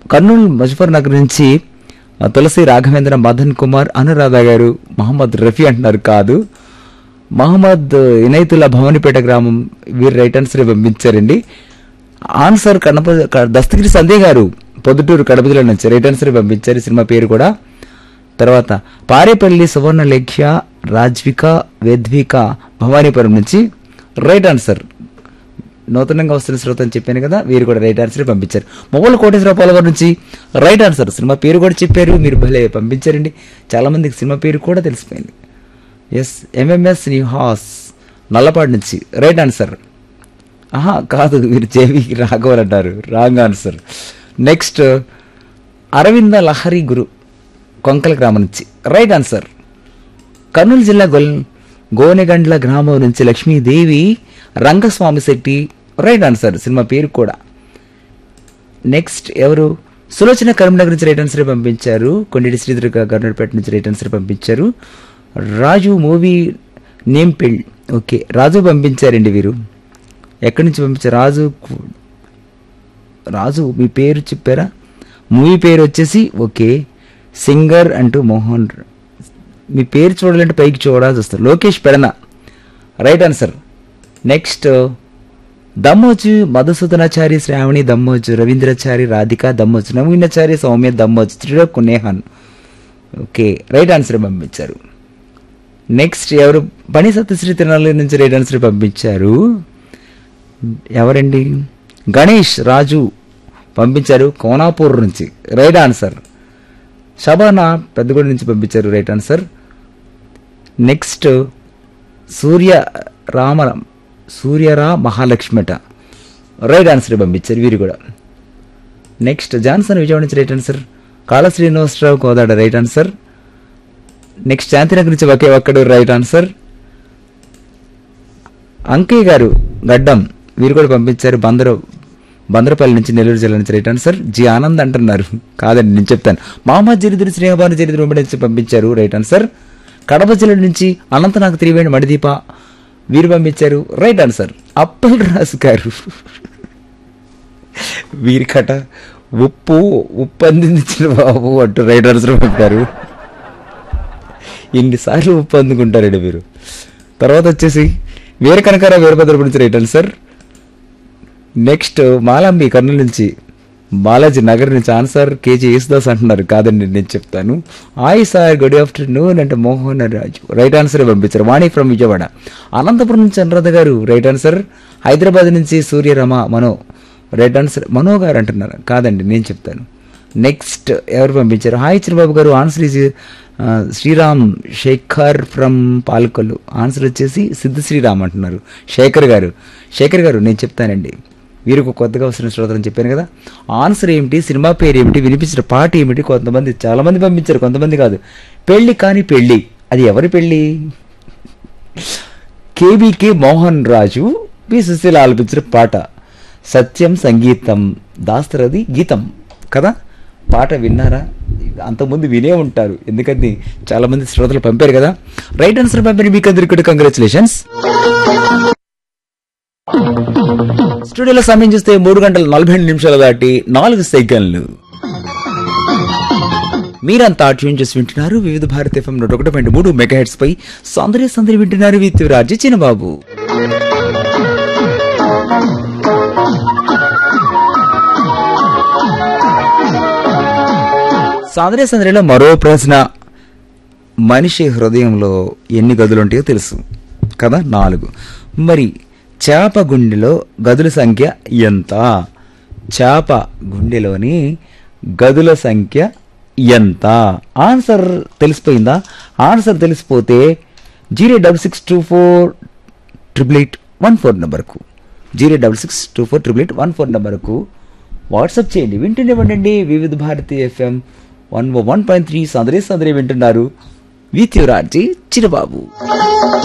కర్నూలు ముజఫర్ నగర్ నుంచి ఆ, తులసి రాఘవేంద్ర మదన్ కుమార్ అనురాధ గారు మహమ్మద్ రఫీ అంటున్నారు కాదు మహమ్మద్ ఇనైతుల్లా భవానీపేట గ్రామం వీరు రైట్ ఆన్సర్ పంపించారండి ఆన్సర్ కడప క- దస్తగిరి సందే గారు పొద్దుటూరు కడప జిల్లా నుంచి రైట్ ఆన్సర్ పంపించారు ఈ సినిమా పేరు కూడా తర్వాత పారేపల్లి సువర్ణలేఖ్య రాజ్విక వేద్విక భవానీపురం నుంచి రైట్ ఆన్సర్ నూతనంగా వస్తున్న శ్రోత అని చెప్పాను కదా వీరు కూడా రైట్ ఆన్సర్ పంపించారు మొబైల్ కోటేశ్వరరావు పాలవారి నుంచి రైట్ ఆన్సర్ సినిమా పేరు కూడా చెప్పారు మీరు భలే పంపించారండి చాలా మందికి సినిమా పేరు కూడా తెలిసిపోయింది ఎస్ ఎంఎంఎస్ హాస్ నల్లపాడు నుంచి రైట్ ఆన్సర్ ఆహా కాదు మీరు జేవి రాఘవన్ అంటారు wrong answer next Aravinda Lahari Guru Konkala గ్రామం నుంచి రైట్ ఆన్సర్ కర్నూలు జిల్లా గొల్ గోనెగండ్ల గ్రామం నుంచి Lakshmidevi Rangaswamy Shetty right answer cinema పేరు కూడా నెక్స్ట్ ఎవరు సులోచన కరీంనగర్ నుంచి రైట్ ఆన్సర్ పంపించారు కొండేటి శ్రీధర్ కర్నూలుపేట నుంచి రైట్ ఆన్సర్ పంపించారు రాజు మూవీ నేమ్ పెళ్ళి ఓకే రాజు పంపించారండి వీరు ఎక్కడి నుంచి పంపించారు రాజు కు- రాజు మీ పేరు చెప్పారా మూవీ పేరు వచ్చేసి ఓకే సింగర్ అంటూ మోహన్ ర- మీ పేరు చూడాలంటే పైకి చూడాల్సి వస్తుంది Lokesh Pedana right answer next Dammoju Madhusudanachari Sravani Dammoju Ravindrachari Radhika Dammoju Naveenachari Soumya Dammoju Trilok Nehan okay right answer పంపించారు నెక్స్ట్ ఎవరు పని సత్యశ్రీ తిరునాళ్ళ నుంచి రైట్ ఆన్సర్ పంపించారు ఎవరండి గణేష్ రాజు పంపించారు కోనాపూర్ నుంచి రైట్ ఆన్సర్ షబానా పెద్దగూడ నుంచి పంపించారు right answer next Surya Rama సూర్యరా మహాలక్ష్మిట రైట్ ఆన్సర్ పంపించారు వీరు కూడా నెక్స్ట్ జాన్సన్ విజయవాడ నుంచి రైట్ ఆన్సర్ కాళ Srinivasarao Kodad right answer next Shantinagar నుంచి ఒకే ఒక్కడు రైట్ ఆన్సర్ అంకయ్య గారు గడ్డం వీరు కూడా పంపించారు బందరు బందరపల్లి నుంచి నెల్లూరు జిల్లా నుంచి రైట్ ఆన్సర్ జి ఆనంద్ అంటున్నారు కాదండి నేను చెప్తాను మహమ్మద్ జరిదురు స్నేహభాను జరిదురు వెంబడి నుంచి పంపించారు రైట్ ఆన్సర్ కడప జిల్లా నుంచి అనంతనాగ్ త్రివేణి మణిదీప వీరు పంపించారు రైట్ ఆన్సర్ అప్పల్ రాజు గారు వీరికట ఉప్పు ఉప్పు అందించిన బాబు అంటూ రైట్ ఆన్సర్ పంపారు ఎన్నిసార్లు ఉప్పు అందుకుంటారండి మీరు తర్వాత వచ్చేసి వీర కనకార వీరభద్ర గురించి రైట్ ఆన్సర్ నెక్స్ట్ మాలంబి కర్నూలు నుంచి బాలాజీ నగర్ నుంచి ఆన్సర్ కేజీ యేసుదాస్ అంటున్నారు కాదండి నేను చెప్తాను హాయ్ సార్ గుడ్ ఆఫ్టర్నూన్ అంటే మోహన్ రాజు రైట్ ఆన్సర్ పంపించారు వాణి ఫ్రమ్ విజయవాడ అనంతపురం నుంచి అనురాధ గారు రైట్ ఆన్సర్ హైదరాబాద్ నుంచి సూర్యరమ మనో రైట్ ఆన్సర్ మనో గారు అంటున్నారు కాదండి నేను చెప్తాను నెక్స్ట్ ఎవరు పంపించారు హాయ్ చిరబాబు గారు answer is uh, Sriram Sekhar from Palakollu answer వచ్చేసి సిద్ధ శ్రీరామ్ అంటున్నారు శేఖర్ గారు శేఖర్ గారు నేను చెప్తానండి వీరికి కొత్తగా వస్తున్న శ్రోతలు చెప్పాను కదా ఆన్సర్ ఏమిటి సినిమా పేరు ఏమిటి వినిపించిన పాట ఏమిటి కొంతమంది చాలా మంది పంపించారు కొంతమంది కాదు పెళ్లి కాని పెళ్లి అది ఎవరి పెళ్లి కేబీకే మోహన్ రాజు పి సుశీల ఆలపించిన పాట సత్యం సంగీతం దాస్తరది గీతం కదా పాట విన్నారా అంతకుముందు వినే ఉంటారు ఎందుకంటే చాలా మంది శ్రోతలు పంపారు కదా రైట్ ఆన్సర్ పంపిన మీకు అందరికీ కూడా కంగ్రాచులేషన్స్ స్టూడియోలో సమయం చూస్తే మూడు గంటల నలభై రెండు నిమిషాలు దాటి నాలుగు సెకండ్లు మీరంతా ట్యూన్ చేసి వింటున్నారు వివిధ భారత ఎఫ్ఎం నూట ఒకటి పాయింట్ మూడు మెగా హెడ్స్ పై సౌందర్య సందరి వింటున్నారు విత్ రాజు చిన్నబాబు సౌందర్య సందరిలో మరో ప్రశ్న మనిషి హృదయంలో ఎన్ని గదులు ఉంటాయో తెలుసు కదా నాలుగు మరి చేప గుండెలో గదుల సంఖ్య ఎంత చేప గుండెలోని గదుల సంఖ్య ఎంత ఆన్సర్ తెలిసిపోయిందా ఆన్సర్ తెలిసిపోతే zero double six two four triple eight one four నెంబర్కు zero double six two four triple eight one four నెంబర్కు వాట్సాప్ చేయండి వింటూనే ఉండండి Vividh Bharati FM one one point three సందరే సందరే వింటున్నారు విత్ యువరాజీ చిరబాబు